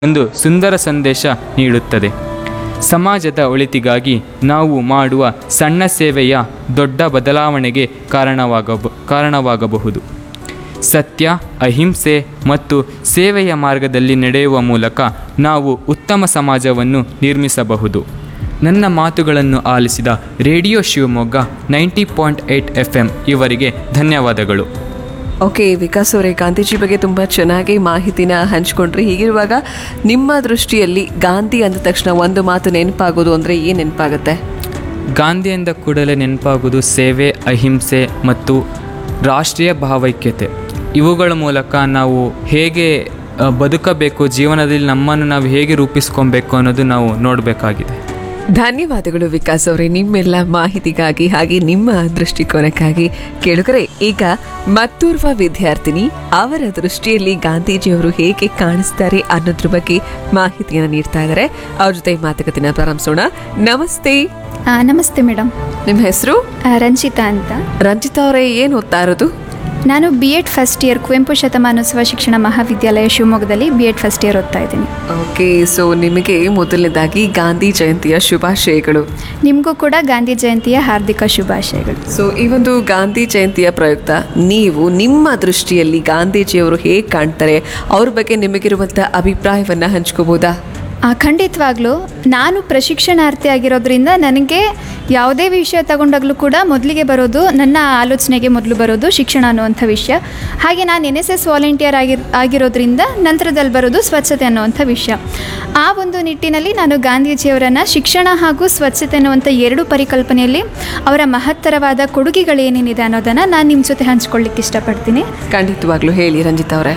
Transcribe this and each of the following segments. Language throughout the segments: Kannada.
ಒಂದು ಸುಂದರ ಸಂದೇಶ ನೀಡುತ್ತದೆ ಸಮಾಜದ ಒಳಿತಿಗಾಗಿ ನಾವು ಮಾಡುವ ಸಣ್ಣ ಸೇವೆಯ ದೊಡ್ಡ ಬದಲಾವಣೆಗೆ ಕಾರಣವಾಗಬ ಕಾರಣವಾಗಬಹುದು ಸತ್ಯ ಅಹಿಂಸೆ ಮತ್ತು ಸೇವೆಯ ಮಾರ್ಗದಲ್ಲಿ ನಡೆಯುವ ಮೂಲಕ ನಾವು ಉತ್ತಮ ಸಮಾಜವನ್ನು ನಿರ್ಮಿಸಬಹುದು ನನ್ನ ಮಾತುಗಳನ್ನು ಆಲಿಸಿದ radio Shivamogga ninety point eight F M ಇವರಿಗೆ ಧನ್ಯವಾದಗಳು ಓಕೆ ವಿಕಾಸ್ ಅವರೇ ಗಾಂಧೀಜಿ ಬಗ್ಗೆ ತುಂಬ ಚೆನ್ನಾಗಿ ಮಾಹಿತಿನ ಹಂಚ್ಕೊಂಡ್ರಿ ಹೀಗಿರುವಾಗ ನಿಮ್ಮ ದೃಷ್ಟಿಯಲ್ಲಿ ಗಾಂಧಿ ಅಂದ ತಕ್ಷಣ ಒಂದು ಮಾತು ನೆನಪಾಗೋದು ಅಂದರೆ ಏನು ನೆನಪಾಗುತ್ತೆ ಗಾಂಧಿ ಎಂದ ಕೂಡಲೇ ನೆನಪಾಗುವುದು ಸೇವೆ ಅಹಿಂಸೆ ಮತ್ತು ರಾಷ್ಟ್ರೀಯ ಭಾವೈಕ್ಯತೆ ಇವುಗಳ ಮೂಲಕ ನಾವು ಹೇಗೆ ಆ, ಬದುಕಬೇಕು ಜೀವನದಲ್ಲಿ ನಮ್ಮನ್ನು ನಾವು ಹೇಗೆ ರೂಪಿಸ್ಕೊಬೇಕು ಅನ್ನೋದು ನಾವು ನೋಡಬೇಕಾಗಿದೆ ಧನ್ಯವಾದಗಳು ವಿಕಾಸ್ ಅವರೇ ನಿಮ್ಮೆಲ್ಲ ಮಾಹಿತಿಗಾಗಿ ಹಾಗೆ ನಿಮ್ಮ ದೃಷ್ಟಿಕೋನಕ್ಕಾಗಿ ಕೇಳುಗರೆ ಈಗ ಮತ್ತೋರ್ವ ವಿದ್ಯಾರ್ಥಿನಿ ಅವರ ದೃಷ್ಟಿಯಲ್ಲಿ ಗಾಂಧೀಜಿಯವರು ಹೇಗೆ ಕಾಣಿಸ್ತಾರೆ ಅನ್ನೋದ್ರ ಬಗ್ಗೆ ಮಾಹಿತಿಯನ್ನು ನೀಡ್ತಾ ಇದ್ದಾರೆ ಅವ್ರ ಜೊತೆ ಮಾತುಕತೆನ ಪ್ರಾರಂಭಿಸೋಣ ನಮಸ್ತೆ ಆ, ನಮಸ್ತೆ ಮೇಡಮ್ ನಿಮ್ಮ ಹೆಸರು ಆ, ರಂಜಿತಾ ಅಂತ ರಂಜಿತಾ ಅವರೇ ಏನು ಓದ್ತಾ ಇರೋದು ನಾನು B Ed first year Kuvempu ಶತಮಾನೋತ್ಸವ ಶಿಕ್ಷಣ ಮಹಾವಿದ್ಯಾಲಯ ಶಿವಮೊಗ್ಗದಲ್ಲಿ ಬಿ ಎಡ್ ಫಸ್ಟ್ ಇಯರ್ ಓದ್ತಾ ಇದ್ದೀನಿ ಓಕೆ ಸೊ ನಿಮಗೆ ಮೊದಲನೇದಾಗಿ ಗಾಂಧಿ ಜಯಂತಿಯ ಶುಭಾಶಯಗಳು ನಿಮಗೂ ಕೂಡ ಗಾಂಧಿ ಜಯಂತಿಯ ಹಾರ್ದಿಕ ಶುಭಾಶಯಗಳು ಸೊ ಈ ಒಂದು ಗಾಂಧಿ ಜಯಂತಿಯ ಪ್ರಯುಕ್ತ ನೀವು ನಿಮ್ಮ ದೃಷ್ಟಿಯಲ್ಲಿ ಗಾಂಧೀಜಿಯವರು ಹೇಗೆ ಕಾಣ್ತಾರೆ ಅವ್ರ ಬಗ್ಗೆ ನಿಮಗಿರುವಂಥ ಅಭಿಪ್ರಾಯವನ್ನ ಹಂಚ್ಕೋಬೋದಾ ಆ, ಖಂಡಿತವಾಗ್ಲೂ ನಾನು ಪ್ರಶಿಕ್ಷಣಾರ್ಥಿ ಆಗಿರೋದ್ರಿಂದ ನನಗೆ ಯಾವುದೇ ವಿಷಯ ತಗೊಂಡಾಗಲೂ ಕೂಡ ಮೊದಲಿಗೆ ಬರೋದು ನನ್ನ ಆಲೋಚನೆಗೆ ಮೊದಲು ಬರೋದು ಶಿಕ್ಷಣ ಅನ್ನುವಂಥ ವಿಷಯ ಹಾಗೆ ನಾನು ಎನ್ ಎಸ್ ಎಸ್ ವಾಲಂಟಿಯರ್ ಆಗಿ ಆಗಿರೋದ್ರಿಂದ ನಂತರದಲ್ಲಿ ಬರೋದು ಸ್ವಚ್ಛತೆ ಅನ್ನುವಂಥ ವಿಷಯ ಆ ಒಂದು ನಿಟ್ಟಿನಲ್ಲಿ ನಾನು ಗಾಂಧೀಜಿಯವರನ್ನು ಶಿಕ್ಷಣ ಹಾಗೂ ಸ್ವಚ್ಛತೆ ಅನ್ನುವಂಥ ಎರಡು ಪರಿಕಲ್ಪನೆಯಲ್ಲಿ ಅವರ ಮಹತ್ತರವಾದ ಕೊಡುಗೆಗಳೇನೇನಿದೆ ಅನ್ನೋದನ್ನು ನಾನು ನಿಮ್ಮ ಜೊತೆ ಹಂಚ್ಕೊಳ್ಳಿಕ್ಕೆ ಇಷ್ಟಪಡ್ತೀನಿ ಖಂಡಿತವಾಗ್ಲೂ ಹೇಳಿ ರಂಜಿತಾ ಅವರೇ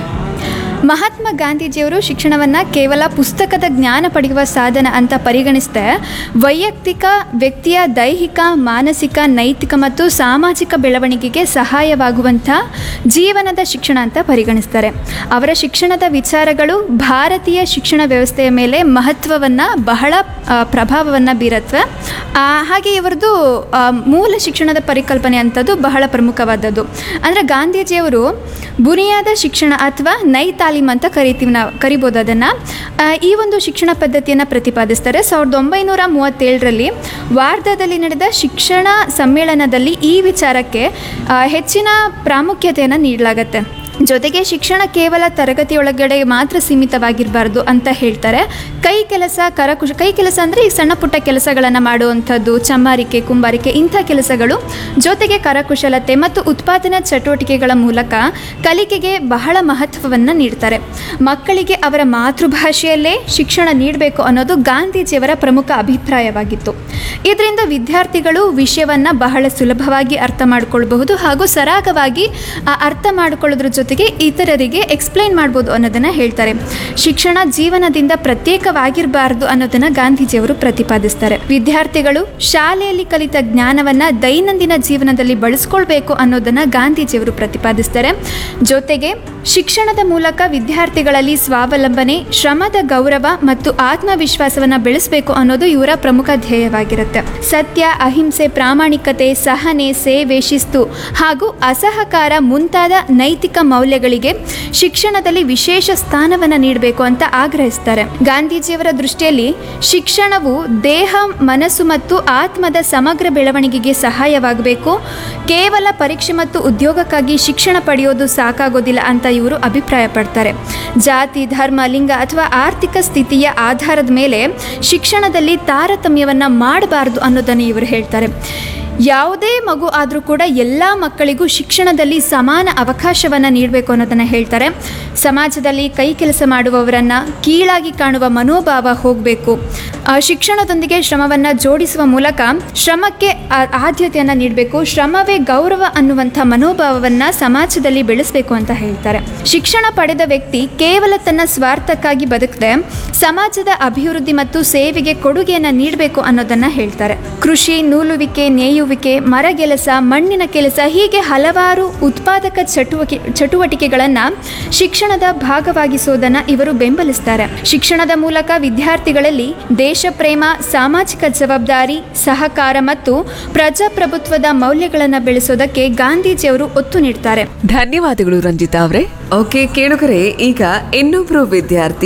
ಮಹಾತ್ಮ ಗಾಂಧೀಜಿಯವರು ಶಿಕ್ಷಣವನ್ನು ಕೇವಲ ಪುಸ್ತಕದ ಜ್ಞಾನ ಪಡೆಯುವ ಸಾಧನ ಅಂತ ಪರಿಗಣಿಸದೆ ವೈಯಕ್ತಿಕ ವ್ಯಕ್ತಿಯ ದೈಹಿಕ ಮಾನಸಿಕ ನೈತಿಕ ಮತ್ತು ಸಾಮಾಜಿಕ ಬೆಳವಣಿಗೆಗೆ ಸಹಾಯವಾಗುವಂಥ ಜೀವನದ ಶಿಕ್ಷಣ ಅಂತ ಪರಿಗಣಿಸ್ತಾರೆ ಅವರ ಶಿಕ್ಷಣದ ವಿಚಾರಗಳು ಭಾರತೀಯ ಶಿಕ್ಷಣ ವ್ಯವಸ್ಥೆಯ ಮೇಲೆ ಮಹತ್ವವನ್ನು ಬಹಳ ಪ್ರಭಾವವನ್ನು ಬೀರತ್ವೆ ಆ, ಹಾಗೆ ಇವರದು ಆ, ಮೂಲ ಶಿಕ್ಷಣದ ಪರಿಕಲ್ಪನೆ ಅಂಥದ್ದು ಬಹಳ ಪ್ರಮುಖವಾದದ್ದು ಅಂದರೆ ಗಾಂಧೀಜಿಯವರು ಬುನಿಯಾದ ಶಿಕ್ಷಣ ಅಥವಾ ನೈ ತಾಲೀಮ್ ಅಂತ ಕರಿತೀವಿ ನಾವು ಕರಿಬೋದು ಅದನ್ನು ಈ ಒಂದು ಶಿಕ್ಷಣ ಪದ್ಧತಿಯನ್ನು ಪ್ರತಿಪಾದಿಸ್ತಾರೆ ಸಾವಿರದ ಒಂಬೈನೂರ ಮೂವತ್ತೇಳರಲ್ಲಿ ವಾರ್ಧಾದಲ್ಲಿ ನಡೆದ ಶಿಕ್ಷಣ ಸಮ್ಮೇಳನದಲ್ಲಿ ಈ ವಿಚಾರಕ್ಕೆ ಆ, ಹೆಚ್ಚಿನ ಪ್ರಾಮುಖ್ಯತೆಯನ್ನು ನೀಡಲಾಗತ್ತೆ ಜೊತೆಗೆ ಶಿಕ್ಷಣ ಕೇವಲ ತರಗತಿಯೊಳಗಡೆ ಮಾತ್ರ ಸೀಮಿತವಾಗಿರಬಾರ್ದು ಅಂತ ಹೇಳ್ತಾರೆ ಕೈ ಕೆಲಸ ಕರಕುಶ ಕೈ ಕೆಲಸ ಅಂದರೆ ಈ ಸಣ್ಣ ಪುಟ್ಟ ಕೆಲಸಗಳನ್ನು ಮಾಡುವಂಥದ್ದು ಚಮ್ಮಾರಿಕೆ ಕುಂಬಾರಿಕೆ ಇಂಥ ಕೆಲಸಗಳು ಜೊತೆಗೆ ಕರಕುಶಲತೆ ಮತ್ತು ಉತ್ಪಾದನಾ ಚಟುವಟಿಕೆಗಳ ಮೂಲಕ ಕಲಿಕೆಗೆ ಬಹಳ ಮಹತ್ವವನ್ನು ನೀಡ್ತಾರೆ ಮಕ್ಕಳಿಗೆ ಅವರ ಮಾತೃಭಾಷೆಯಲ್ಲೇ ಶಿಕ್ಷಣ ನೀಡಬೇಕು ಅನ್ನೋದು ಗಾಂಧೀಜಿಯವರ ಪ್ರಮುಖ ಅಭಿಪ್ರಾಯವಾಗಿತ್ತು ಇದರಿಂದ ವಿದ್ಯಾರ್ಥಿಗಳು ವಿಷಯವನ್ನು ಬಹಳ ಸುಲಭವಾಗಿ ಅರ್ಥ ಮಾಡಿಕೊಳ್ಬಹುದು ಹಾಗೂ ಸರಾಗವಾಗಿ ಆ ಅರ್ಥ ಮಾಡಿಕೊಳ್ಳೋದ್ರ ಜೊತೆಗೆ ಇತರರಿಗೆ ಎಕ್ಸ್ಪ್ಲೈನ್ ಮಾಡ್ಬೋದು ಅನ್ನೋದನ್ನು ಹೇಳ್ತಾರೆ ಶಿಕ್ಷಣ ಜೀವನದಿಂದ ಪ್ರತ್ಯೇಕವಾಗಿರಬಾರ್ದು ಅನ್ನೋದನ್ನು ಗಾಂಧೀಜಿಯವರು ಪ್ರತಿಪಾದಿಸ್ತಾರೆ ವಿದ್ಯಾರ್ಥಿಗಳು ಶಾಲೆಯಲ್ಲಿ ಕಲಿತ ಜ್ಞಾನವನ್ನು ದೈನಂದಿನ ಜೀವನದಲ್ಲಿ ಬಳಸ್ಕೊಳ್ಬೇಕು ಅನ್ನೋದನ್ನು ಗಾಂಧೀಜಿಯವರು ಪ್ರತಿಪಾದಿಸ್ತಾರೆ ಜೊತೆಗೆ ಶಿಕ್ಷಣದ ಮೂಲಕ ವಿದ್ಯಾರ್ಥಿಗಳಲ್ಲಿ ಸ್ವಾವಲಂಬನೆ ಶ್ರಮದ ಗೌರವ ಮತ್ತು ಆತ್ಮವಿಶ್ವಾಸವನ್ನು ಬೆಳೆಸಬೇಕು ಅನ್ನೋದು ಇವರ ಪ್ರಮುಖ ಧ್ಯೇಯವಾಗಿರುತ್ತೆ ಸತ್ಯ ಅಹಿಂಸೆ ಪ್ರಾಮಾಣಿಕತೆ ಸಹನೆ ಸೇವೆ ಶಿಸ್ತು ಹಾಗೂ ಅಸಹಕಾರ ಮುಂತಾದ ನೈತಿಕ ಮೌಲ್ಯಗಳಿಗೆ ಶಿಕ್ಷಣದಲ್ಲಿ ವಿಶೇಷ ಸ್ಥಾನವನ್ನು ನೀಡಬೇಕು ಅಂತ ಆಗ್ರಹಿಸ್ತಾರೆ ಗಾಂಧೀಜಿಯವರ ದೃಷ್ಟಿಯಲ್ಲಿ ಶಿಕ್ಷಣವು ದೇಹ ಮನಸ್ಸು ಮತ್ತು ಆತ್ಮದ ಸಮಗ್ರ ಬೆಳವಣಿಗೆಗೆ ಸಹಾಯವಾಗಬೇಕು ಕೇವಲ ಪರೀಕ್ಷೆ ಮತ್ತು ಉದ್ಯೋಗಕ್ಕಾಗಿ ಶಿಕ್ಷಣ ಪಡೆಯೋದು ಸಾಕಾಗೋದಿಲ್ಲ ಅಂತ ಇವರು ಅಭಿಪ್ರಾಯ ಪಡ್ತಾರೆ ಜಾತಿ ಧರ್ಮ ಲಿಂಗ ಅಥವಾ ಆರ್ಥಿಕ ಸ್ಥಿತಿಯ ಆಧಾರದ ಮೇಲೆ ಶಿಕ್ಷಣದಲ್ಲಿ ತಾರತಮ್ಯವನ್ನು ಮಾಡಬಾರ್ದು ಅನ್ನೋದನ್ನು ಇವರು ಹೇಳ್ತಾರೆ ಯಾವುದೇ ಮಗು ಆದರೂ ಕೂಡ ಎಲ್ಲ ಮಕ್ಕಳಿಗೂ ಶಿಕ್ಷಣದಲ್ಲಿ ಸಮಾನ ಅವಕಾಶವನ್ನು ನೀಡಬೇಕು ಅನ್ನೋದನ್ನು ಹೇಳ್ತಾರೆ ಸಮಾಜದಲ್ಲಿ ಕೈ ಕೆಲಸ ಮಾಡುವವರನ್ನು ಕೀಳಾಗಿ ಕಾಣುವ ಮನೋಭಾವ ಹೋಗಬೇಕು ಶಿಕ್ಷಣದೊಂದಿಗೆ ಶ್ರಮವನ್ನು ಜೋಡಿಸುವ ಮೂಲಕ ಶ್ರಮಕ್ಕೆ ಆ- ಆದ್ಯತೆಯನ್ನು ನೀಡಬೇಕು ಶ್ರಮವೇ ಗೌರವ ಅನ್ನುವಂಥ ಮನೋಭಾವವನ್ನು ಸಮಾಜದಲ್ಲಿ ಬೆಳೆಸಬೇಕು ಅಂತ ಹೇಳ್ತಾರೆ ಶಿಕ್ಷಣ ಪಡೆದ ವ್ಯಕ್ತಿ ಕೇವಲ ತನ್ನ ಸ್ವಾರ್ಥಕ್ಕಾಗಿ ಬದುಕದೆ ಸಮಾಜದ ಅಭಿವೃದ್ಧಿ ಮತ್ತು ಸೇವೆಗೆ ಕೊಡುಗೆಯನ್ನು ನೀಡಬೇಕು ಅನ್ನೋದನ್ನು ಹೇಳ್ತಾರೆ ಕೃಷಿ ನೂಲುವಿಕೆ ನೇಯುವಿಕೆ ಮರಗೆಲಸ ಮಣ್ಣಿನ ಕೆಲಸ ಹೀಗೆ ಹಲವಾರು ಉತ್ಪಾದಕ ಚಟುವಟಿ ಚಟುವಟಿಕೆಗಳನ್ನು ಶಿಕ್ಷಣದ ಭಾಗವಾಗಿಸೋದನ್ನು ಇವರು ಬೆಂಬಲಿಸ್ತಾರೆ ಶಿಕ್ಷಣದ ಮೂಲಕ ವಿದ್ಯಾರ್ಥಿಗಳಲ್ಲಿ ದೇಶ ಪ್ರೇಮ ಸಾಮಾಜಿಕ ಜವಾಬ್ದಾರಿ ಸಹಕಾರ ಮತ್ತು ಪ್ರಜಾಪ್ರಭುತ್ವದ ಮೌಲ್ಯಗಳನ್ನು ಬೆಳೆಸೋದಕ್ಕೆ ಗಾಂಧೀಜಿಯವರು ಒತ್ತು ನೀಡ್ತಾರೆ ಧನ್ಯವಾದಗಳು ರಂಜಿತಾ ಅವರೇ ಓಕೆ ಕೇಳುಗರೆ ಈಗ ಇನ್ನೊಬ್ರು ವಿದ್ಯಾರ್ಥಿ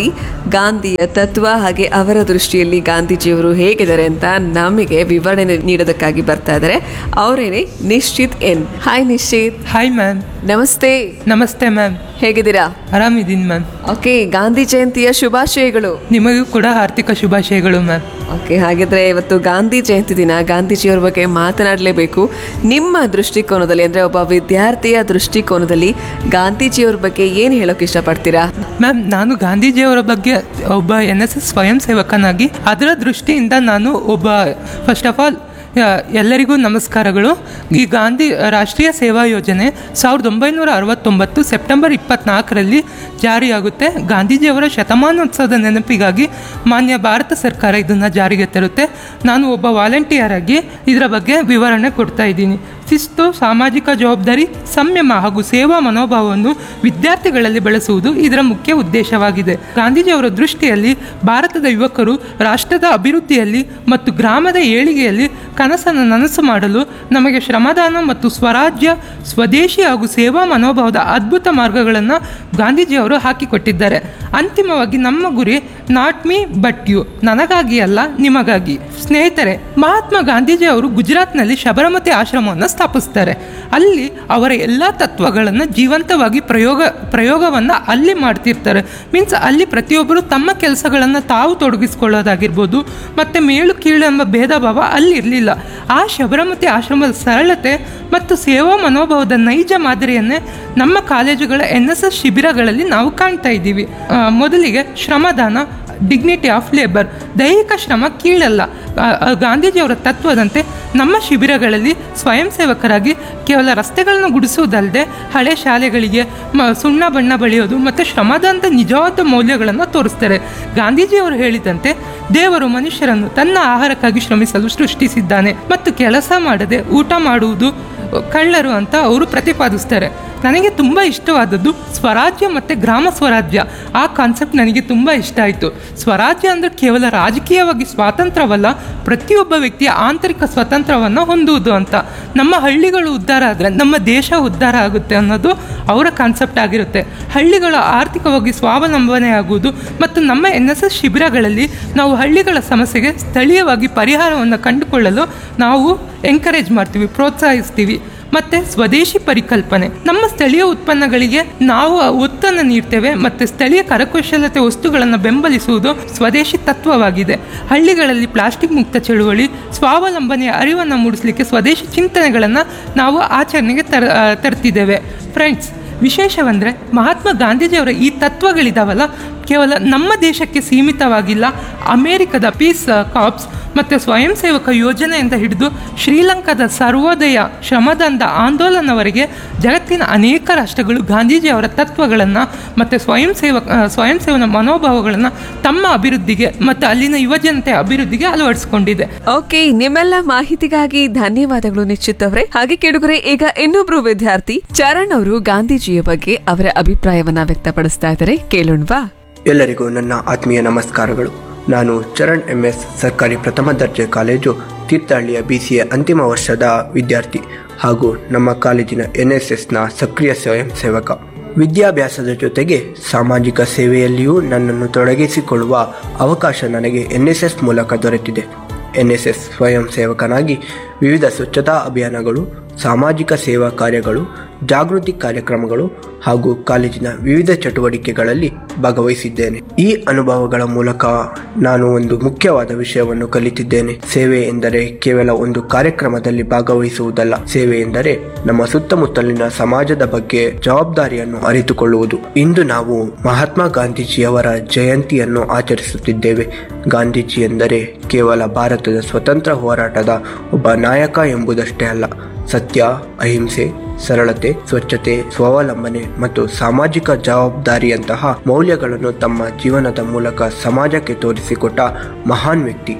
ಗಾಂಧಿಯ ತತ್ವ ಹಾಗೆ ಅವರ ದೃಷ್ಟಿಯಲ್ಲಿ ಗಾಂಧೀಜಿಯವರು ಹೇಗಿದ್ದಾರೆ ಅಂತ ನಮಗೆ ವಿವರಣೆ ನೀಡೋದಕ್ಕಾಗಿ ಬರ್ತಾ ಇದ್ದಾರೆ ಅವರೇನೆ Nishchith N hi Nishchith hi ma'am ನಮಸ್ತೆ ನಮಸ್ತೆ ಮ್ಯಾಮ್ ಹೇಗಿದ್ದೀರಾ ಆರಾಮಿದ್ದೀನಿ ಮ್ಯಾಮ್ ಓಕೆ ಗಾಂಧಿ ಜಯಂತಿಯ ಶುಭಾಶಯಗಳು ನಿಮಗೂ ಕೂಡ ಆರ್ಥಿಕ ಶುಭಾಶಯಗಳು ಮ್ಯಾಮ್ ಓಕೆ ಹಾಗಿದ್ರೆ ಇವತ್ತು ಗಾಂಧಿ ಜಯಂತಿ ದಿನ ಗಾಂಧೀಜಿಯವ್ರ ಬಗ್ಗೆ ಮಾತನಾಡಲೇಬೇಕು ನಿಮ್ಮ ದೃಷ್ಟಿಕೋನದಲ್ಲಿ ಅಂದ್ರೆ ಒಬ್ಬ ವಿದ್ಯಾರ್ಥಿಯ ದೃಷ್ಟಿಕೋನದಲ್ಲಿ ಗಾಂಧೀಜಿಯವ್ರ ಬಗ್ಗೆ ಏನು ಹೇಳೋಕೆ ಇಷ್ಟಪಡ್ತೀರಾ ಮ್ಯಾಮ್ ನಾನು ಗಾಂಧೀಜಿಯವರ ಬಗ್ಗೆ ಒಬ್ಬ ಎನ್ ಎಸ್ ಎಸ್ ಸ್ವಯಂ ಸೇವಕನಾಗಿ ಅದರ ದೃಷ್ಟಿಯಿಂದ ನಾನು ಒಬ್ಬ ಫಸ್ಟ್ ಆಫ್ ಆಲ್ ಎಲ್ಲರಿಗೂ ನಮಸ್ಕಾರಗಳು ಈ ಗಾಂಧಿ ರಾಷ್ಟ್ರೀಯ ಸೇವಾ ಯೋಜನೆ ಸಾವಿರದ ಒಂಬೈನೂರ ಅರವತ್ತೊಂಬತ್ತು ಸೆಪ್ಟೆಂಬರ್ ಇಪ್ಪತ್ನಾಲ್ಕರಲ್ಲಿ ಜಾರಿಯಾಗುತ್ತೆ ಗಾಂಧೀಜಿಯವರ ಶತಮಾನೋತ್ಸವದ ನೆನಪಿಗಾಗಿ ಮಾನ್ಯ ಭಾರತ ಸರ್ಕಾರ ಇದನ್ನು ಜಾರಿಗೆ ತರುತ್ತೆ ನಾನು ಒಬ್ಬ ವಾಲಂಟಿಯರ್ ಆಗಿ ಇದರ ಬಗ್ಗೆ ವಿವರಣೆ ಕೊಡ್ತಾ ಇದ್ದೀನಿ ಶಿಸ್ತು ಸಾಮಾಜಿಕ ಜವಾಬ್ದಾರಿ ಸಂಯಮ ಹಾಗೂ ಸೇವಾ ಮನೋಭಾವವನ್ನು ವಿದ್ಯಾರ್ಥಿಗಳಲ್ಲಿ ಬೆಳೆಸುವುದು ಇದರ ಮುಖ್ಯ ಉದ್ದೇಶವಾಗಿದೆ ಗಾಂಧೀಜಿಯವರ ದೃಷ್ಟಿಯಲ್ಲಿ ಭಾರತದ ಯುವಕರು ರಾಷ್ಟ್ರದ ಅಭಿವೃದ್ಧಿಯಲ್ಲಿ ಮತ್ತು ಗ್ರಾಮದ ಏಳಿಗೆಯಲ್ಲಿ ಕನಸನ್ನು ನನಸು ಮಾಡಲು ನಮಗೆ ಶ್ರಮದಾನ ಮತ್ತು ಸ್ವರಾಜ್ಯ ಸ್ವದೇಶಿ ಹಾಗೂ ಸೇವಾ ಮನೋಭಾವದ ಅದ್ಭುತ ಮಾರ್ಗಗಳನ್ನು ಗಾಂಧೀಜಿಯವರು ಹಾಕಿಕೊಟ್ಟಿದ್ದಾರೆ ಅಂತಿಮವಾಗಿ ನಮ್ಮ ಗುರಿ ನಾಟ್ ಮೀ ಬಟ್ ಯು ನನಗಾಗಿ ಅಲ್ಲ ನಿಮಗಾಗಿ ಸ್ನೇಹಿತರೆ ಮಹಾತ್ಮ ಗಾಂಧೀಜಿ ಅವರು ಗುಜರಾತ್ನಲ್ಲಿ ಶಬರಮತಿ ಆಶ್ರಮವನ್ನು ಸ್ಥಾಪಿಸ್ತಾರೆ ಅಲ್ಲಿ ಅವರ ಎಲ್ಲ ತತ್ವಗಳನ್ನು ಜೀವಂತವಾಗಿ ಪ್ರಯೋಗ ಪ್ರಯೋಗವನ್ನು ಅಲ್ಲಿ ಮಾಡ್ತಿರ್ತಾರೆ ಮೀನ್ಸ್ ಅಲ್ಲಿ ಪ್ರತಿಯೊಬ್ಬರು ತಮ್ಮ ಕೆಲಸಗಳನ್ನು ತಾವು ತೊಡಗಿಸ್ಕೊಳ್ಳೋದಾಗಿರ್ಬೋದು ಮತ್ತು ಮೇಲು ಕೀಳು ಎಂಬ ಭೇದ ಭಾವ ಅಲ್ಲಿ ಇರಲಿಲ್ಲ ಆ ಶಬರಮತಿ ಆಶ್ರಮದ ಸರಳತೆ ಮತ್ತು ಸೇವಾ ಮನೋಭಾವದ ನೈಜ ಮಾದರಿಯನ್ನೇ ನಮ್ಮ ಕಾಲೇಜುಗಳ ಎನ್ ಎಸ್ ಎಸ್ ಶಿಬಿರಗಳಲ್ಲಿ ನಾವು ಕಾಣ್ತಾ ಇದ್ದೀವಿ ಆ, ಮೊದಲಿಗೆ ಶ್ರಮದಾನ ಡಿಗ್ನಿಟಿ ಆಫ್ ಲೇಬರ್ ದೈಹಿಕ ಶ್ರಮ ಕೀಳಲ್ಲ ಆ, ಆ, ಗಾಂಧೀಜಿಯವರ ತತ್ವದಂತೆ ನಮ್ಮ ಶಿಬಿರಗಳಲ್ಲಿ ಸ್ವಯಂ ಸೇವಕರಾಗಿ ಕೇವಲ ರಸ್ತೆಗಳನ್ನು ಗುಡಿಸುವುದಲ್ಲದೆ ಹಳೆ ಶಾಲೆಗಳಿಗೆ ಮ ಸುಣ್ಣ ಬಣ್ಣ ಬಳಿಯೋದು ಮತ್ತು ಶ್ರಮದಂತ ನಿಜವಾದ ಮೌಲ್ಯಗಳನ್ನು ತೋರಿಸ್ತಾರೆ ಗಾಂಧೀಜಿಯವರು ಹೇಳಿದಂತೆ ದೇವರು ಮನುಷ್ಯರನ್ನು ತನ್ನ ಆಹಾರಕ್ಕಾಗಿ ಶ್ರಮಿಸಲು ಸೃಷ್ಟಿಸಿದ್ದಾನೆ ಮತ್ತು ಕೆಲಸ ಮಾಡದೆ ಊಟ ಮಾಡುವುದು ಕಳ್ಳರು ಅಂತ ಅವರು ಪ್ರತಿಪಾದಿಸ್ತಾರೆ ನನಗೆ ತುಂಬ ಇಷ್ಟವಾದದ್ದು ಸ್ವರಾಜ್ಯ ಮತ್ತು ಗ್ರಾಮ ಸ್ವರಾಜ್ಯ ಆ ಕಾನ್ಸೆಪ್ಟ್ ನನಗೆ ತುಂಬ ಇಷ್ಟ ಆಯಿತು ಸ್ವರಾಜ್ಯ ಅಂದರೆ ಕೇವಲ ರಾಜಕೀಯವಾಗಿ ಸ್ವಾತಂತ್ರ್ಯವಲ್ಲ ಪ್ರತಿಯೊಬ್ಬ ವ್ಯಕ್ತಿಯ ಆಂತರಿಕ ಸ್ವಾತಂತ್ರ್ಯವನ್ನು ಹೊಂದುವುದು ಅಂತ ನಮ್ಮ ಹಳ್ಳಿಗಳು ಉದ್ಧಾರ ಆದರೆ ನಮ್ಮ ದೇಶ ಉದ್ಧಾರ ಆಗುತ್ತೆ ಅನ್ನೋದು ಅವರ ಕಾನ್ಸೆಪ್ಟ್ ಆಗಿರುತ್ತೆ ಹಳ್ಳಿಗಳು ಆರ್ಥಿಕವಾಗಿ ಸ್ವಾವಲಂಬನೆ ಆಗುವುದು ಮತ್ತು ನಮ್ಮ ಎನ್ ಎಸ್ ಎಸ್ ಶಿಬಿರಗಳಲ್ಲಿ ನಾವು ಹಳ್ಳಿಗಳ ಸಮಸ್ಯೆಗೆ ಸ್ಥಳೀಯವಾಗಿ ಪರಿಹಾರವನ್ನು ಕಂಡುಕೊಳ್ಳಲು ನಾವು ಎಂಕರೇಜ್ ಮಾಡ್ತೀವಿ ಪ್ರೋತ್ಸಾಹಿಸ್ತೀವಿ ಮತ್ತೆ ಸ್ವದೇಶಿ ಪರಿಕಲ್ಪನೆ ನಮ್ಮ ಸ್ಥಳೀಯ ಉತ್ಪನ್ನಗಳಿಗೆ ನಾವು ಒತ್ತನ್ನು ನೀಡ್ತೇವೆ ಮತ್ತೆ ಸ್ಥಳೀಯ ಕರಕುಶಲತೆ ವಸ್ತುಗಳನ್ನು ಬೆಂಬಲಿಸುವುದು ಸ್ವದೇಶಿ ತತ್ವವಾಗಿದೆ ಹಳ್ಳಿಗಳಲ್ಲಿ ಪ್ಲಾಸ್ಟಿಕ್ ಮುಕ್ತ ಚಳುವಳಿ ಸ್ವಾವಲಂಬನೆಯ ಅರಿವನ್ನು ಮೂಡಿಸಲಿಕ್ಕೆ ಸ್ವದೇಶಿ ಚಿಂತನೆಗಳನ್ನು ನಾವು ಆಚರಣೆಗೆ ತರ ಆ, ತರ್ತಿದ್ದೇವೆ ಫ್ರೆಂಡ್ಸ್ ವಿಶೇಷವೆಂದರೆ ಮಹಾತ್ಮ ಗಾಂಧೀಜಿಯವರ ಈ ತತ್ವಗಳಿದಾವಲ್ಲ ಕೇವಲ ನಮ್ಮ ದೇಶಕ್ಕೆ ಸೀಮಿತವಾಗಿಲ್ಲ ಅಮೇರಿಕದ ಪೀಸ್ ಕಾಪ್ಸ್ ಮತ್ತು ಸ್ವಯಂ ಸೇವಕ ಯೋಜನೆಯಿಂದ ಹಿಡಿದು ಶ್ರೀಲಂಕಾದ ಸರ್ವೋದಯ ಶ್ರಮದಂದ ಆಂದೋಲನವರೆಗೆ ಜಗತ್ತಿನ ಅನೇಕ ರಾಷ್ಟ್ರಗಳು ಗಾಂಧೀಜಿಯವರ ತತ್ವಗಳನ್ನು ಮತ್ತು ಸ್ವಯಂ ಸೇವಕ ಆ, ಸ್ವಯಂ ಸೇವನ ಮನೋಭಾವಗಳನ್ನು ತಮ್ಮ ಅಭಿವೃದ್ಧಿಗೆ ಮತ್ತು ಅಲ್ಲಿನ ಯುವಜನತೆಯ ಅಭಿವೃದ್ಧಿಗೆ ಅಳವಡಿಸಿಕೊಂಡಿದೆ ಓಕೆ ನಿಮ್ಮೆಲ್ಲ ಮಾಹಿತಿಗಾಗಿ ಧನ್ಯವಾದಗಳು ನಿಶ್ಚಿತ್ ಅವರೇ ಹಾಗೆ ಕೇಳುಗರೆ ಈಗ ಇನ್ನೊಬ್ರು ವಿದ್ಯಾರ್ಥಿ ಚರಣ್ ಅವರು ಗಾಂಧೀಜಿಯ ಬಗ್ಗೆ ಅವರ ಅಭಿಪ್ರಾಯವನ್ನ ವ್ಯಕ್ತಪಡಿಸ್ತಾ ಇದ್ದಾರೆ ಕೇಳೋಣವಾ ಎಲ್ಲರಿಗೂ ನನ್ನ ಆತ್ಮೀಯ ನಮಸ್ಕಾರಗಳು ನಾನು ಚರಣ್ ಎಂ ಎಸ್ ಸರ್ಕಾರಿ ಪ್ರಥಮ ದರ್ಜೆ ಕಾಲೇಜು ತೀರ್ಥಹಳ್ಳಿಯ ಬಿ ಸಿ ಎ ಅಂತಿಮ ವರ್ಷದ ವಿದ್ಯಾರ್ಥಿ ಹಾಗೂ ನಮ್ಮ ಕಾಲೇಜಿನ ಎನ್ ಎಸ್ ಎಸ್ನ ಸಕ್ರಿಯ ಸ್ವಯಂ ಸೇವಕ ವಿದ್ಯಾಭ್ಯಾಸದ ಜೊತೆಗೆ ಸಾಮಾಜಿಕ ಸೇವೆಯಲ್ಲಿಯೂ ನನ್ನನ್ನು ತೊಡಗಿಸಿಕೊಳ್ಳುವ ಅವಕಾಶ ನನಗೆ ಎನ್ ಎಸ್ ಎಸ್ ಮೂಲಕ ದೊರೆತಿದೆ ಎನ್ ಎಸ್ ಎಸ್ ಸ್ವಯಂ ಸೇವಕನಾಗಿ ವಿವಿಧ ಸ್ವಚ್ಛತಾ ಅಭಿಯಾನಗಳು ಸಾಮಾಜಿಕ ಸೇವಾ ಕಾರ್ಯಗಳು ಜಾಗೃತಿ ಕಾರ್ಯಕ್ರಮಗಳು ಹಾಗೂ ಕಾಲೇಜಿನ ವಿವಿಧ ಚಟುವಟಿಕೆಗಳಲ್ಲಿ ಭಾಗವಹಿಸಿದ್ದೇನೆ ಈ ಅನುಭವಗಳ ಮೂಲಕ ನಾನು ಒಂದು ಮುಖ್ಯವಾದ ವಿಷಯವನ್ನು ಕಲಿತಿದ್ದೇನೆ ಸೇವೆ ಎಂದರೆ ಕೇವಲ ಒಂದು ಕಾರ್ಯಕ್ರಮದಲ್ಲಿ ಭಾಗವಹಿಸುವುದಲ್ಲ ಸೇವೆ ಎಂದರೆ ನಮ್ಮ ಸುತ್ತಮುತ್ತಲಿನ ಸಮಾಜದ ಬಗ್ಗೆ ಜವಾಬ್ದಾರಿಯನ್ನು ಅರಿತುಕೊಳ್ಳುವುದು ಇಂದು ನಾವು ಮಹಾತ್ಮ ಗಾಂಧೀಜಿಯವರ ಜಯಂತಿಯನ್ನು ಆಚರಿಸುತ್ತಿದ್ದೇವೆ ಗಾಂಧೀಜಿ ಎಂದರೆ ಕೇವಲ ಭಾರತದ ಸ್ವತಂತ್ರ ಹೋರಾಟದ ಒಬ್ಬ ನಾಯಕ ಎಂಬುದಷ್ಟೇ ಅಲ್ಲ ಸತ್ಯ ಅಹಿಂಸೆ ಸರಳತೆ ಸ್ವಚ್ಛತೆ ಸ್ವಾವಲಂಬನೆ ಮತ್ತು ಸಾಮಾಜಿಕ ಜವಾಬ್ದಾರಿಯಂತಹ ಮೌಲ್ಯಗಳನ್ನು ತಮ್ಮ ಜೀವನದ ಮೂಲಕ ಸಮಾಜಕ್ಕೆ ತೋರಿಸಿಕೊಟ್ಟ ಮಹಾನ್ ವ್ಯಕ್ತಿ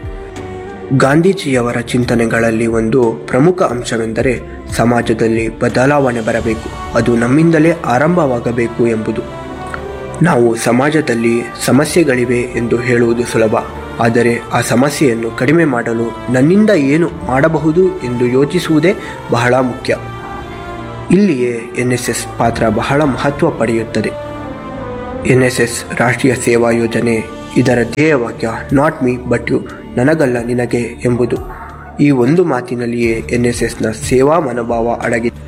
ಗಾಂಧೀಜಿಯವರ ಚಿಂತನೆಗಳಲ್ಲಿ ಒಂದು ಪ್ರಮುಖ ಅಂಶವೆಂದರೆ ಸಮಾಜದಲ್ಲಿ ಬದಲಾವಣೆ ಬರಬೇಕು ಅದು ನಮ್ಮಿಂದಲೇ ಆರಂಭವಾಗಬೇಕು ಎಂಬುದು ನಾವು ಸಮಾಜದಲ್ಲಿ ಸಮಸ್ಯೆಗಳಿವೆ ಎಂದು ಹೇಳುವುದು ಸುಲಭ ಆದರೆ ಆ ಸಮಸ್ಯೆಯನ್ನು ಕಡಿಮೆ ಮಾಡಲು ನನ್ನಿಂದ ಏನು ಮಾಡಬಹುದು ಎಂದು ಯೋಚಿಸುವುದೇ ಬಹಳ ಮುಖ್ಯ ಇಲ್ಲಿಯೇ ಎನ್ ಎಸ್ ಎಸ್ ಪಾತ್ರ ಬಹಳ ಮಹತ್ವ ಪಡೆಯುತ್ತದೆ ಎನ್ ಎಸ್ ಎಸ್ ರಾಷ್ಟ್ರೀಯ ಸೇವಾ ಯೋಜನೆ ಇದರ ಧ್ಯೇಯವಾಕ್ಯ ನಾಟ್ ಮೀ ಬಟ್ ಯು ನನಗಲ್ಲ ನಿನಗೆ ಎಂಬುದು ಈ ಒಂದು ಮಾತಿನಲ್ಲಿಯೇ ಎನ್ ಎಸ್ ಎಸ್ನ ಸೇವಾ ಮನೋಭಾವ ಅಡಗಿದೆ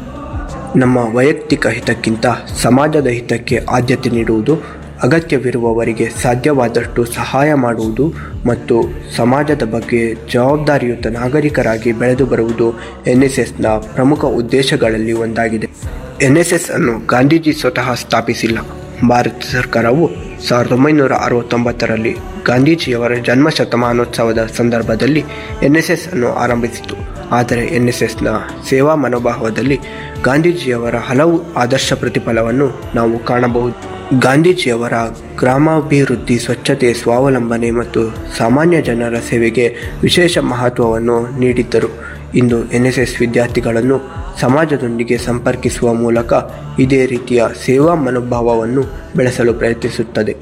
ನಮ್ಮ ವೈಯಕ್ತಿಕ ಹಿತಕ್ಕಿಂತ ಸಮಾಜದ ಹಿತಕ್ಕೆ ಆದ್ಯತೆ ನೀಡುವುದು ಅಗತ್ಯವಿರುವವರಿಗೆ ಸಾಧ್ಯವಾದಷ್ಟು ಸಹಾಯ ಮಾಡುವುದು ಮತ್ತು ಸಮಾಜದ ಬಗ್ಗೆ ಜವಾಬ್ದಾರಿಯುತ ನಾಗರಿಕರಾಗಿ ಬೆಳೆದು ಬರುವುದು ಎನ್ ಎಸ್ ಎಸ್ನ ಪ್ರಮುಖ ಉದ್ದೇಶಗಳಲ್ಲಿ ಒಂದಾಗಿದೆ ಎನ್ ಎಸ್ ಎಸ್ ಅನ್ನು ಗಾಂಧೀಜಿ ಸ್ವತಃ ಸ್ಥಾಪಿಸಿಲ್ಲ ಭಾರತ ಸರ್ಕಾರವು ಸಾವಿರದ ಒಂಬೈನೂರ ಅರವತ್ತೊಂಬತ್ತರಲ್ಲಿ ಗಾಂಧೀಜಿಯವರ ಜನ್ಮ ಶತಮಾನೋತ್ಸವದ ಸಂದರ್ಭದಲ್ಲಿ ಎನ್ ಎಸ್ ಎಸ್ ಅನ್ನು ಆರಂಭಿಸಿತು ಆದರೆ ಎನ್ ಎಸ್ ಎಸ್ನ ಸೇವಾ ಮನೋಭಾವದಲ್ಲಿ ಗಾಂಧೀಜಿಯವರ ಹಲವು ಆದರ್ಶ ಪ್ರತಿಫಲವನ್ನು ನಾವು ಕಾಣಬಹುದು ಗಾಂಧೀಜಿಯವರ ಗ್ರಾಮಾಭಿವೃದ್ಧಿ ಸ್ವಚ್ಛತೆ ಸ್ವಾವಲಂಬನೆ ಮತ್ತು ಸಾಮಾನ್ಯ ಜನರ ಸೇವೆಗೆ ವಿಶೇಷ ಮಹತ್ವವನ್ನು ನೀಡಿದ್ದರು ಇಂದು ಎನ್ ಎಸ್ ಎಸ್ ವಿದ್ಯಾರ್ಥಿಗಳನ್ನು ಸಮಾಜದೊಂದಿಗೆ ಸಂಪರ್ಕಿಸುವ ಮೂಲಕ ಇದೇ ರೀತಿಯ ಸೇವಾ ಮನೋಭಾವವನ್ನು ಬೆಳೆಸಲು ಪ್ರಯತ್ನಿಸುತ್ತದೆ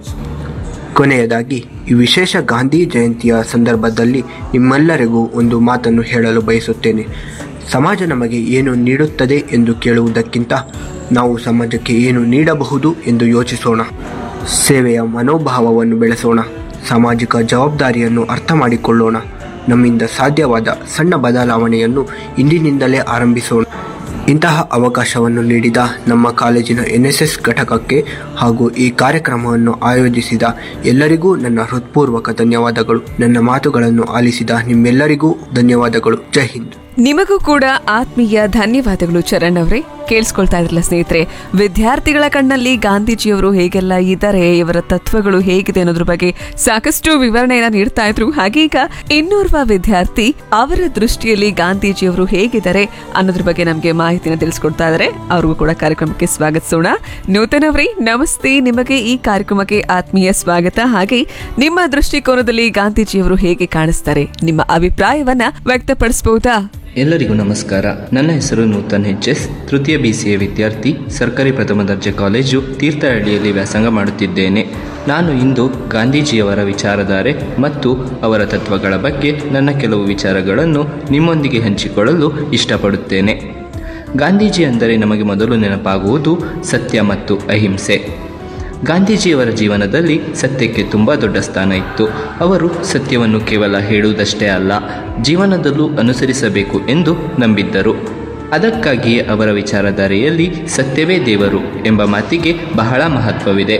ಕೊನೆಯದಾಗಿ ಈ ವಿಶೇಷ ಗಾಂಧಿ ಜಯಂತಿಯ ಸಂದರ್ಭದಲ್ಲಿ ನಿಮ್ಮೆಲ್ಲರಿಗೂ ಒಂದು ಮಾತನ್ನು ಹೇಳಲು ಬಯಸುತ್ತೇನೆ ಸಮಾಜ ನಮಗೆ ಏನು ನೀಡುತ್ತದೆ ಎಂದು ಕೇಳುವುದಕ್ಕಿಂತ ನಾವು ಸಮಾಜಕ್ಕೆ ಏನು ನೀಡಬಹುದು ಎಂದು ಯೋಚಿಸೋಣ ಸೇವೆಯ ಮನೋಭಾವವನ್ನು ಬೆಳೆಸೋಣ ಸಾಮಾಜಿಕ ಜವಾಬ್ದಾರಿಯನ್ನು ಅರ್ಥ ಮಾಡಿಕೊಳ್ಳೋಣ ನಮ್ಮಿಂದ ಸಾಧ್ಯವಾದ ಸಣ್ಣ ಬದಲಾವಣೆಯನ್ನು ಇಂದಿನಿಂದಲೇ ಆರಂಭಿಸೋಣ ಇಂತಹ ಅವಕಾಶವನ್ನು ನೀಡಿದ ನಮ್ಮ ಕಾಲೇಜಿನ ಎನ್ ಎಸ್ ಎಸ್ ಘಟಕಕ್ಕೆ ಹಾಗೂ ಈ ಕಾರ್ಯಕ್ರಮವನ್ನು ಆಯೋಜಿಸಿದ ಎಲ್ಲರಿಗೂ ನನ್ನ ಹೃತ್ಪೂರ್ವಕ ಧನ್ಯವಾದಗಳು ನನ್ನ ಮಾತುಗಳನ್ನು ಆಲಿಸಿದ ನಿಮ್ಮೆಲ್ಲರಿಗೂ ಧನ್ಯವಾದಗಳು ಜೈ ಹಿಂದ್ ನಿಮಗೂ ಕೂಡ ಆತ್ಮೀಯ ಧನ್ಯವಾದಗಳು ಚರಣ್ ಅವರೇ ಕೇಳಿಸ್ಕೊಳ್ತಾ ಇದ್ರಲ್ಲ ಸ್ನೇಹಿತರೆ ವಿದ್ಯಾರ್ಥಿಗಳ ಕಣ್ಣಲ್ಲಿ ಗಾಂಧೀಜಿಯವರು ಹೇಗೆಲ್ಲ ಇದ್ದಾರೆ ಇವರ ತತ್ವಗಳು ಹೇಗಿದೆ ಅನ್ನೋದ್ರ ಬಗ್ಗೆ ಸಾಕಷ್ಟು ವಿವರಣೆಯನ್ನ ನೀಡ್ತಾ ಇದ್ರು ಹಾಗೆ ಈಗ ಇನ್ನೋರ್ವ ವಿದ್ಯಾರ್ಥಿ ಅವರ ದೃಷ್ಟಿಯಲ್ಲಿ ಗಾಂಧೀಜಿಯವರು ಹೇಗಿದ್ದಾರೆ ಅನ್ನೋದ್ರ ಬಗ್ಗೆ ನಮಗೆ ಮಾಹಿತಿನ ತಿಳಿಸ್ಕೊಡ್ತಾ ಇದ್ದಾರೆ ಅವ್ರಿಗೂ ಕೂಡ ಕಾರ್ಯಕ್ರಮಕ್ಕೆ ಸ್ವಾಗತಿಸೋಣ ನೂತನ್ ಅವರೇ ನಮಸ್ತೆ ನಿಮಗೆ ಈ ಕಾರ್ಯಕ್ರಮಕ್ಕೆ ಆತ್ಮೀಯ ಸ್ವಾಗತ ಹಾಗೆ ನಿಮ್ಮ ದೃಷ್ಟಿಕೋನದಲ್ಲಿ ಗಾಂಧೀಜಿಯವರು ಹೇಗೆ ಕಾಣಿಸ್ತಾರೆ ನಿಮ್ಮ ಅಭಿಪ್ರಾಯವನ್ನ ವ್ಯಕ್ತಪಡಿಸಬಹುದಾ ಎಲ್ಲರಿಗೂ ನಮಸ್ಕಾರ ನನ್ನ ಹೆಸರು ನೂತನ್ ಎಚ್ ಎಸ್ ತೃತೀಯ ಬಿ ಸಿ ಎ ವಿದ್ಯಾರ್ಥಿ ಸರ್ಕಾರಿ ಪ್ರಥಮ ದರ್ಜೆ ಕಾಲೇಜು ತೀರ್ಥಹಳ್ಳಿಯಲ್ಲಿ ವ್ಯಾಸಂಗ ಮಾಡುತ್ತಿದ್ದೇನೆ ನಾನು ಇಂದು ಗಾಂಧೀಜಿಯವರ ವಿಚಾರಧಾರೆ ಮತ್ತು ಅವರ ತತ್ವಗಳ ಬಗ್ಗೆ ನನ್ನ ಕೆಲವು ವಿಚಾರಗಳನ್ನು ನಿಮ್ಮೊಂದಿಗೆ ಹಂಚಿಕೊಳ್ಳಲು ಇಷ್ಟಪಡುತ್ತೇನೆ ಗಾಂಧೀಜಿ ಅಂದರೆ ನಮಗೆ ಮೊದಲು ನೆನಪಾಗುವುದು ಸತ್ಯ ಮತ್ತು ಅಹಿಂಸೆ ಗಾಂಧೀಜಿಯವರ ಜೀವನದಲ್ಲಿ ಸತ್ಯಕ್ಕೆ ತುಂಬ ದೊಡ್ಡ ಸ್ಥಾನ ಇತ್ತು ಅವರು ಸತ್ಯವನ್ನು ಕೇವಲ ಹೇಳುವುದಷ್ಟೇ ಅಲ್ಲ ಜೀವನದಲ್ಲೂ ಅನುಸರಿಸಬೇಕು ಎಂದು ನಂಬಿದ್ದರು ಅದಕ್ಕಾಗಿಯೇ ಅವರ ವಿಚಾರಧಾರೆಯಲ್ಲಿ ಸತ್ಯವೇ ದೇವರು ಎಂಬ ಮಾತಿಗೆ ಬಹಳ ಮಹತ್ವವಿದೆ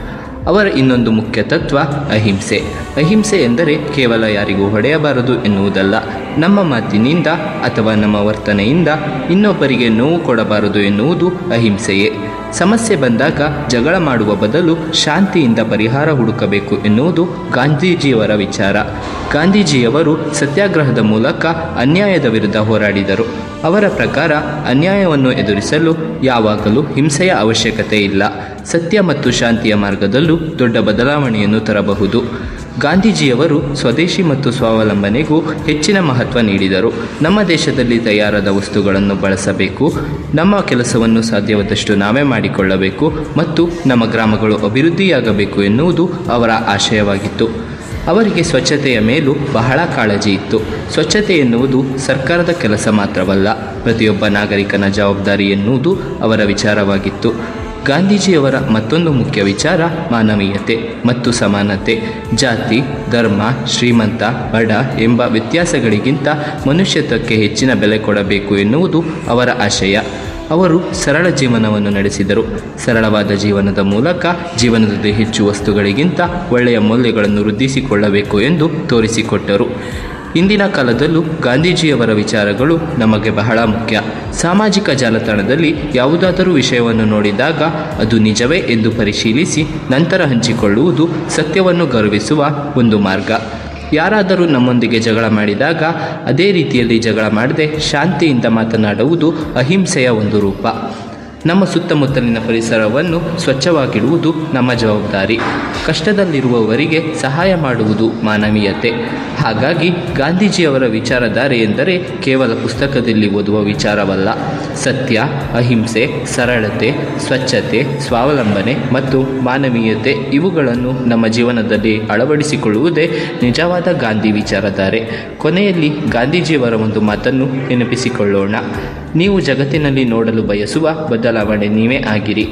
ಅವರ ಇನ್ನೊಂದು ಮುಖ್ಯ ತತ್ವ ಅಹಿಂಸೆ ಅಹಿಂಸೆ ಎಂದರೆ ಕೇವಲ ಯಾರಿಗೂ ಹೊಡೆಯಬಾರದು ಎನ್ನುವುದಲ್ಲ ನಮ್ಮ ಮಾತಿನಿಂದ ಅಥವಾ ನಮ್ಮ ವರ್ತನೆಯಿಂದ ಇನ್ನೊಬ್ಬರಿಗೆ ನೋವು ಕೊಡಬಾರದು ಎನ್ನುವುದು ಅಹಿಂಸೆಯೇ ಸಮಸ್ಯೆ ಬಂದಾಗ ಜಗಳ ಮಾಡುವ ಬದಲು ಶಾಂತಿಯಿಂದ ಪರಿಹಾರ ಹುಡುಕಬೇಕು ಎನ್ನುವುದು ಗಾಂಧೀಜಿಯವರ ವಿಚಾರ ಗಾಂಧೀಜಿಯವರು ಸತ್ಯಾಗ್ರಹದ ಮೂಲಕ ಅನ್ಯಾಯದ ವಿರುದ್ಧ ಹೋರಾಡಿದರು ಅವರ ಪ್ರಕಾರ ಅನ್ಯಾಯವನ್ನು ಎದುರಿಸಲು ಯಾವಾಗಲೂ ಹಿಂಸೆಯ ಅವಶ್ಯಕತೆ ಇಲ್ಲ ಸತ್ಯ ಮತ್ತು ಶಾಂತಿಯ ಮಾರ್ಗದಲ್ಲೂ ದೊಡ್ಡ ಬದಲಾವಣೆಯನ್ನು ತರಬಹುದು ಗಾಂಧೀಜಿಯವರು ಸ್ವದೇಶಿ ಮತ್ತು ಸ್ವಾವಲಂಬನೆಗೂ ಹೆಚ್ಚಿನ ಮಹತ್ವ ನೀಡಿದರು ನಮ್ಮ ದೇಶದಲ್ಲಿ ತಯಾರಾದ ವಸ್ತುಗಳನ್ನು ಬಳಸಬೇಕು ನಮ್ಮ ಕೆಲಸವನ್ನು ಸಾಧ್ಯವಾದಷ್ಟು ನಾವೇ ಮಾಡಿಕೊಳ್ಳಬೇಕು ಮತ್ತು ನಮ್ಮ ಗ್ರಾಮಗಳು ಅಭಿವೃದ್ಧಿಯಾಗಬೇಕು ಎನ್ನುವುದು ಅವರ ಆಶಯವಾಗಿತ್ತು ಅವರಿಗೆ ಸ್ವಚ್ಛತೆಯ ಮೇಲೂ ಬಹಳ ಕಾಳಜಿ ಇತ್ತು ಸ್ವಚ್ಛತೆ ಎನ್ನುವುದು ಸರ್ಕಾರದ ಕೆಲಸ ಮಾತ್ರವಲ್ಲ ಪ್ರತಿಯೊಬ್ಬ ನಾಗರಿಕನ ಜವಾಬ್ದಾರಿ ಎನ್ನುವುದು ಅವರ ವಿಚಾರವಾಗಿತ್ತು ಗಾಂಧೀಜಿಯವರ ಮತ್ತೊಂದು ಮುಖ್ಯ ವಿಚಾರ ಮಾನವೀಯತೆ ಮತ್ತು ಸಮಾನತೆ ಜಾತಿ ಧರ್ಮ ಶ್ರೀಮಂತ ಬಡ ಎಂಬ ವ್ಯತ್ಯಾಸಗಳಿಗಿಂತ ಮನುಷ್ಯತ್ವಕ್ಕೆ ಹೆಚ್ಚಿನ ಬೆಲೆ ಕೊಡಬೇಕು ಎನ್ನುವುದು ಅವರ ಆಶಯ ಅವರು ಸರಳ ಜೀವನವನ್ನು ನಡೆಸಿದರು ಸರಳವಾದ ಜೀವನದ ಮೂಲಕ ಜೀವನದಲ್ಲಿ ಹೆಚ್ಚು ವಸ್ತುಗಳಿಗಿಂತ ಒಳ್ಳೆಯ ಮೌಲ್ಯಗಳನ್ನು ವೃದ್ಧಿಸಿಕೊಳ್ಳಬೇಕು ಎಂದು ತೋರಿಸಿಕೊಟ್ಟರು ಇಂದಿನ ಕಾಲದಲ್ಲೂ ಗಾಂಧೀಜಿಯವರ ವಿಚಾರಗಳು ನಮಗೆ ಬಹಳ ಮುಖ್ಯ ಸಾಮಾಜಿಕ ಜಾಲತಾಣದಲ್ಲಿ ಯಾವುದಾದರೂ ವಿಷಯವನ್ನು ನೋಡಿದಾಗ ಅದು ನಿಜವೇ ಎಂದು ಪರಿಶೀಲಿಸಿ ನಂತರ ಹಂಚಿಕೊಳ್ಳುವುದು ಸತ್ಯವನ್ನು ಗೌರವಿಸುವ ಒಂದು ಮಾರ್ಗ ಯಾರಾದರೂ ನಮ್ಮೊಂದಿಗೆ ಜಗಳ ಮಾಡಿದಾಗ ಅದೇ ರೀತಿಯಲ್ಲಿ ಜಗಳ ಮಾಡದೆ ಶಾಂತಿಯಿಂದ ಮಾತನಾಡುವುದು ಅಹಿಂಸೆಯ ಒಂದು ರೂಪ ನಮ್ಮ ಸುತ್ತಮುತ್ತಲಿನ ಪರಿಸರವನ್ನು ಸ್ವಚ್ಛವಾಗಿಡುವುದು ನಮ್ಮ ಜವಾಬ್ದಾರಿ ಕಷ್ಟದಲ್ಲಿರುವವರಿಗೆ ಸಹಾಯ ಮಾಡುವುದು ಮಾನವೀಯತೆ ಹಾಗಾಗಿ ಗಾಂಧೀಜಿಯವರ ವಿಚಾರಧಾರೆ ಎಂದರೆ ಕೇವಲ ಪುಸ್ತಕದಲ್ಲಿ ಓದುವ ವಿಚಾರವಲ್ಲ ಸತ್ಯ ಅಹಿಂಸೆ ಸರಳತೆ ಸ್ವಚ್ಛತೆ ಸ್ವಾವಲಂಬನೆ ಮತ್ತು ಮಾನವೀಯತೆ ಇವುಗಳನ್ನು ನಮ್ಮ ಜೀವನದಲ್ಲಿ ಅಳವಡಿಸಿಕೊಳ್ಳುವುದೇ ನಿಜವಾದ ಗಾಂಧಿ ವಿಚಾರಧಾರೆ ಕೊನೆಯಲ್ಲಿ ಗಾಂಧೀಜಿಯವರ ಒಂದು ಮಾತನ್ನು ನೆನಪಿಸಿಕೊಳ್ಳೋಣ ನೀವು ಜಗತ್ತಿನಲ್ಲಿ ನೋಡಲು ಬಯಸುವ ಬದಲಾವಣೆ ನೀವೇ ಆಗಿರಿ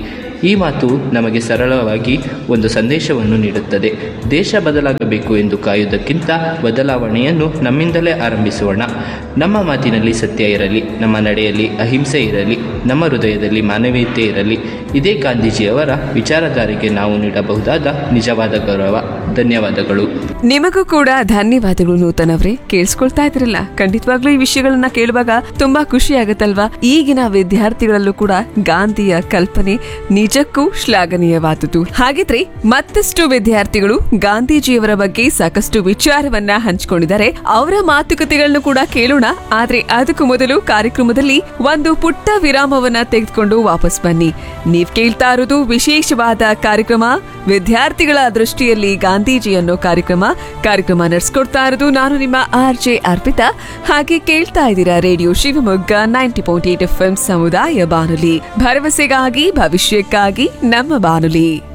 ಈ ಮಾತು ನಮಗೆ ಸರಳವಾಗಿ ಒಂದು ಸಂದೇಶವನ್ನು ನೀಡುತ್ತದೆ ದೇಶ ಬದಲಾಗಬೇಕು ಎಂದು ಕಾಯುವುದಕ್ಕಿಂತ ಬದಲಾವಣೆಯನ್ನು ನಮ್ಮಿಂದಲೇ ಆರಂಭಿಸೋಣ ನಮ್ಮ ಮಾತಿನಲ್ಲಿ ಸತ್ಯ ಇರಲಿ ನಮ್ಮ ನಡೆಯಲ್ಲಿ ಅಹಿಂಸೆ ಇರಲಿ ನಮ್ಮ ಹೃದಯದಲ್ಲಿ ಮಾನವೀಯತೆ ಇರಲಿ ಇದೇ ಗಾಂಧೀಜಿಯವರ ವಿಚಾರಧಾರೆಗೆ ನಾವು ನೀಡಬಹುದಾದ ನಿಜವಾದ ಗೌರವ ಧನ್ಯವಾದಗಳು ನಿಮಗೂ ಕೂಡ ಧನ್ಯವಾದಗಳು ನೂತನ್ ಅವರೇ ಕೇಳಿಸ್ಕೊಳ್ತಾ ಇದ್ರಲ್ಲ ಖಂಡಿತವಾಗ್ಲೂ ಈ ವಿಷಯಗಳನ್ನ ಕೇಳುವಾಗ ತುಂಬಾ ಖುಷಿ ಆಗತ್ತಲ್ವಾ ಈಗಿನ ವಿದ್ಯಾರ್ಥಿಗಳಲ್ಲೂ ಕೂಡ ಗಾಂಧಿಯ ಕಲ್ಪನೆ ನಿಜಕ್ಕೂ ಶ್ಲಾಘನೀಯವಾದುದು ಹಾಗಿದ್ರೆ ಮತ್ತಷ್ಟು ವಿದ್ಯಾರ್ಥಿಗಳು ಗಾಂಧೀಜಿಯವರ ಬಗ್ಗೆ ಸಾಕಷ್ಟು ವಿಚಾರವನ್ನ ಹಂಚಿಕೊಂಡಿದ್ದಾರೆ ಅವರ ಮಾತುಕತೆಗಳನ್ನು ಕೂಡ ಕೇಳೋಣ ಆದ್ರೆ ಅದಕ್ಕೂ ಮೊದಲು ಕಾರ್ಯಕ್ರಮದಲ್ಲಿ ಒಂದು ಪುಟ್ಟ ವಿರಾಮವನ್ನ ತೆಗೆದುಕೊಂಡು ವಾಪಸ್ ಬನ್ನಿ ನೀವ್ ಕೇಳ್ತಾ ಇರೋದು ವಿಶೇಷವಾದ ಕಾರ್ಯಕ್ರಮ ವಿದ್ಯಾರ್ಥಿಗಳ ದೃಷ್ಟಿಯಲ್ಲಿ ಗಾಂಧೀಜಿ ಅನ್ನೋ ಕಾರ್ಯಕ್ರಮ ಕಾರ್ಯಕ್ರಮ ನಡೆಸ್ಕೊಡ್ತಾ ಇರೋದು ನಾನು ನಿಮ್ಮ ಆರ್ ಜೆ ಅರ್ಪಿತಾ ಹಾಗೆ ಕೇಳ್ತಾ ಇದ್ದೀರಾ radio Shivamogga ninety point eight F ಸಮುದಾಯ ಬಾನುಲಿ ಭರವಸೆಗಾಗಿ ಭವಿಷ್ಯಕ್ಕಾಗಿ ನಮ್ಮ ಬಾನುಲಿ